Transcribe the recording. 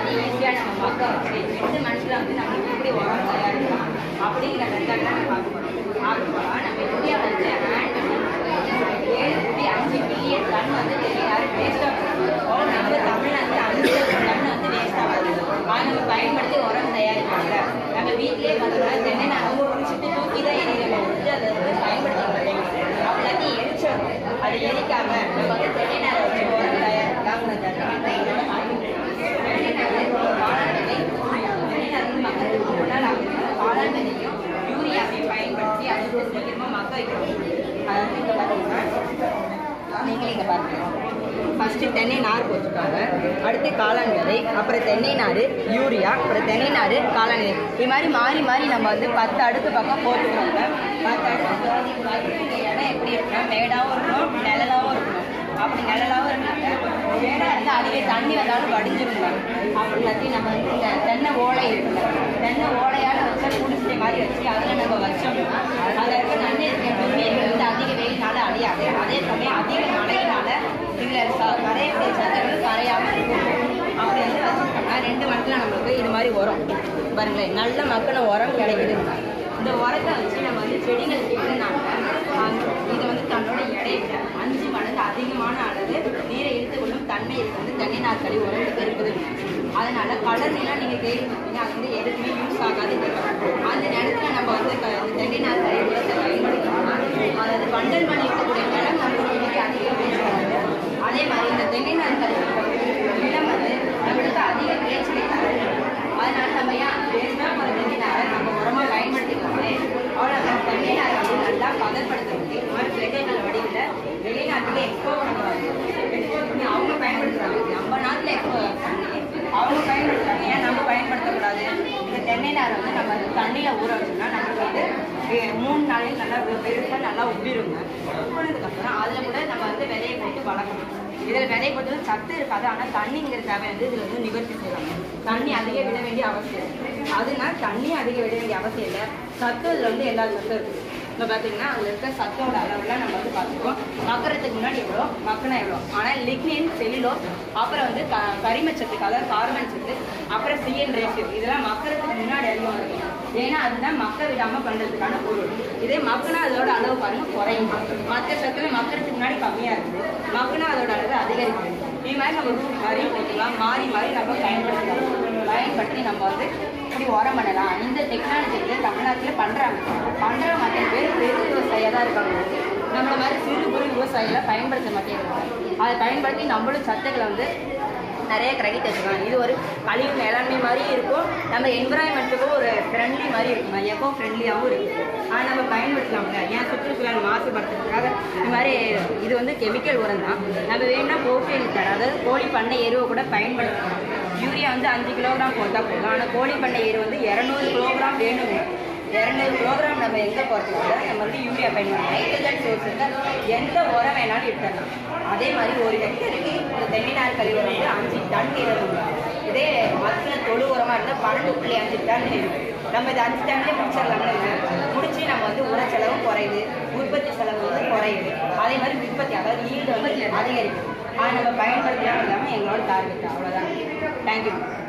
வந்து ஈஸியாக நம்ம மக்க வச்சு ரெண்டு மனுஷில் வந்து நம்ம எப்படி உரம் தயாரிக்கலாம் அப்படிங்கிற மெத்தட் தான் நம்ம பார்க்க போகிறோம் ஆரம்பமாக நம்ம இந்தியாவில் வந்து ஆண்டு ஏழு புள்ளி அஞ்சு பில்லியன் டன் வந்து யாரும் வேஸ்ட்டாக போகிறோம் நம்ம தமிழ்நாட்டில் அஞ்சு லட்சம் டன் வந்து வேஸ்ட்டாக வருது அதை நம்ம பயன்படுத்தி உரம் தயாரிப்பாங்க நம்ம வீட்டிலேயே பார்த்தோம்னா தென்னை நாங்கள் குடிச்சிட்டு தூக்கி தான் எரியிறோம் வந்து அதை வந்து பயன்படுத்த மாட்டேங்க எல்லாத்தையும் எரிச்சிடணும் அதை எரிக்காம நம்ம வந்து தென்னை நாரை வச்சு உரம் தயாரிக்கலாங்கிறத காளான் விதையும் யூரியாவையும் பயன்படுத்தி அது வந்து சீக்கிரமாக மக்க வைக்கணும் அது வந்து இங்கே பார்த்தீங்கன்னா நீங்களே இங்கே பாருங்க ஃபஸ்ட்டு தென்னை நார் போட்டுருக்காங்க அடுத்து காளான் விதை அப்புறம் தென்னை நார் யூரியா அப்புறம் தென்னை நார் காளான் விதை இது மாதிரி மாறி மாறி நம்ம வந்து பத்து அடுக்கு பக்கம் போட்டுக்கிறோங்க பத்து அடுக்கு வைக்க வேண்டிய இடம் எப்படி இருக்குன்னா மேடாகவும் இருக்கணும் நிழலாகவும் இருக்கணும் அப்படி நிழலாகவும் இருந்தாங்க மேடாக இருந்தால் அதிக தண்ணி வந்தாலும் வடிஞ்சிருங்க அப்படி எல்லாத்தையும் நம்ம வந்து இந்த தென்னை ஓலை இருக்குல்ல தென்னை ஓலையால் வச்சா குடிசை மாதிரி வச்சு அதில் நம்ம வச்சோம்னா அதில் இருக்க நன்மை இருக்க நுண்ணுயிர்கள் வந்து அதிக வெயில்னால அழியாது அதே சமயம் அதிக மழையினால இதில் கரையக்கூடிய சத்துக்கள் கரையாமல் இருக்கும் அப்படி வந்து வச்சுக்கிட்டோம்னா ரெண்டு மணத்தில் நம்மளுக்கு இது மாதிரி உரம் பாருங்களேன் நல்ல மக்கின உரம் கிடைக்குது இந்த உரத்தை வச்சு நம்ம வந்து செடிகளுக்கு இருந்தாங்க இது வந்து தன்னோட எடையை விட அஞ்சு மடங்கு அதிகமான அளவு நீரை இழுத்துக்கொள்ளும் தன்மை இது வந்து தென்னை நாற்களி உரத்துக்கு இருக்குது அதனால கலர்லாம் நீங்கள் கேள்விப்பட்டீங்க அது வந்து எதுக்குமே யூஸ் ஆகாது அந்த நேரத்தில் நம்ம வந்து க- இந்த தென்னை நாற்களி உரத்தை பயன்படுத்தலாம் அதாவது வண்டல் மணி இருக்கக்கூடிய நிலம் நம்மளுக்கு இன்னைக்கு அதிகம் பேசுகிறாங்க அதே மாதிரி இந்த தென்னை நாற்களி நிலம் வந்து நம்மளுக்கு அதிக விளைச்சலை தரும் அதனால நம்ம ஏன் வேஸ்ட்டாக போகிற தென்னை நாரை நம்ம உரமாக பயன்படுத்திக்கலாமே அவ்வளோ தென்னை நாரை வந்து நல்லா பதப்படுத்துறது இந்த மாதிரி விதைகள் வடிவில் வெளிநாட்டுக்கு எக்ஸ்போர்ட் பண்ணுவாங்க எக்ஸ்போர்ட் பண்ணி அவங்க பயன்படுத்துறாங்க நம்ம நாட்டில் எக்ஸ்போர்ட் பண்ணி அவங்க பயன்படுத்துறாங்க ஏன் நம்ம பயன்படுத்தக்கூடாது இந்த தென்னை நாரை வந்து நம்ம வந்து தண்ணியில் ஊற வச்சோம்னா நமக்கு வந்து ஏ- மூணு நாளைக்கு நல்லா பெருசாக நல்லா உப்பிருங்க உப்பினதுக்கப்புறம் அதில் கூட நம்ம வந்து விதையை போட்டு வளர்க்கணும் இதில் விதை போட்டு சத்து இருக்காது ஆனால் தண்ணிங்கிற தேவை வந்து இதில் வந்து நிவர்த்தி செய்யறாங்க தண்ணி அதிக விட வேண்டிய அவசியம் இல்லை. அதனால தண்ணி அதிக விட வேண்டிய அவசியம் இல்லை சத்து இதில் வந்து எல்லா சத்தும் இருக்குது இப்போ பார்த்தீங்கன்னா அதில் இருக்க சத்தோட அளவுலாம் நம்ம வந்து பார்த்துக்கோம் மக்கறதுக்கு முன்னாடி எவ்வளோ மக்கனா எவ்வளோ ஆனால் லிக்னின் செல்லுலோ அப்புறம் வந்து க கரிமச்சத்துக்கு அதாவது கார்பன் சத்து அப்புறம் சிஎன் ரேஷியோ இதெல்லாம் மக்கறதுக்கு முன்னாடி அதிகம் இருக்கும் ஏன்னா அதுதான் மக்க விடாமல் பண்ணுறதுக்கான பொருள் இதே மக்குனா அதோட அளவு பாருங்க குறையும் மற்ற சத்துல மக்கறதுக்கு முன்னாடி கம்மியாக இருக்குது மக்குனா அதோட அளவு அதிகரிக்குது இது மாதிரி நம்ம ரூட் மாதிரி போட்டுக்கலாம் மாறி மாறி நம்ம பயன்படுத்தலாம் பயன்படுத்தி நம்ம வந்து இப்படி உரம் பண்ணலாம் இந்த டெக்னாலஜி வந்து தமிழ்நாட்டில் பண்ணுறாங்க பண்ணுற மற்ற பேர் பெரு விவசாயியாக தான் இருக்காங்க நம்மள மாதிரி சிறு குறு விவசாயிகளை பயன்படுத்த மாட்டேங்கிறாங்க அதை பயன்படுத்தி நம்மளும் சத்துக்களை வந்து நிறைய கிரெடிட் வச்சுக்கலாம் இது ஒரு கழிவு மேலாண்மை மாதிரி இருக்கும் நம்ம என்விரான்மெண்ட்டுக்கும் ஒரு ஃப்ரெண்ட்லி மாதிரி இருக்கும் எக்கோ ஃப்ரெண்ட்லியாகவும் இருக்கும் ஆனால் நம்ம பயன்படுத்தலாம்ல ஏன் சுற்றுச்சூழல் மாசுபடுத்துறதுக்காக இந்த மாதிரி இது வந்து கெமிக்கல் உரம் தான் நம்ம வேணும்னா போட்டு அதாவது கோழி பண்ணை எருவை கூட பயன்படுத்தலாம் யூரியா வந்து அஞ்சு கிலோகிராம் போட்டால் போதும் ஆனால் கோழி பண்ணை எரு வந்து இரநூறு கிலோகிராம் வேணுங்க இரநூறு கிலோகிராம் நம்ம எங்கே போகிறதுனால நம்ம வந்து யூரியா பயன்படுத்தலாம் நைட்ரஜன் சோர்ஸுக்கு எந்த உரம் வேணாலும் எடுத்துடலாம் அதே மாதிரி ஒரு ஹெக்டருக்கு இந்த தென்னை நார் கழிவு வந்து அஞ்சு டன் இருபது இதே மற்ற தொழு உரமாக இருந்தால் பன்னெண்டு புள்ளி அஞ்சு டன் இருக்கும். நம்ம இது அஞ்சு டன்லேயே முடிச்சிடலாம்ல முடிச்சு நம்ம வந்து உர செலவும் குறையுது உற்பத்தி செலவு வந்து குறையுது அதே மாதிரி உற்பத்தி அதாவது ஈடு வந்து அதிகரிக்கும் அதை நம்ம பயன்படுத்தலாம் இல்லாமல் எங்களோட டார்கெட் அவ்வளோதான் தேங்க்யூ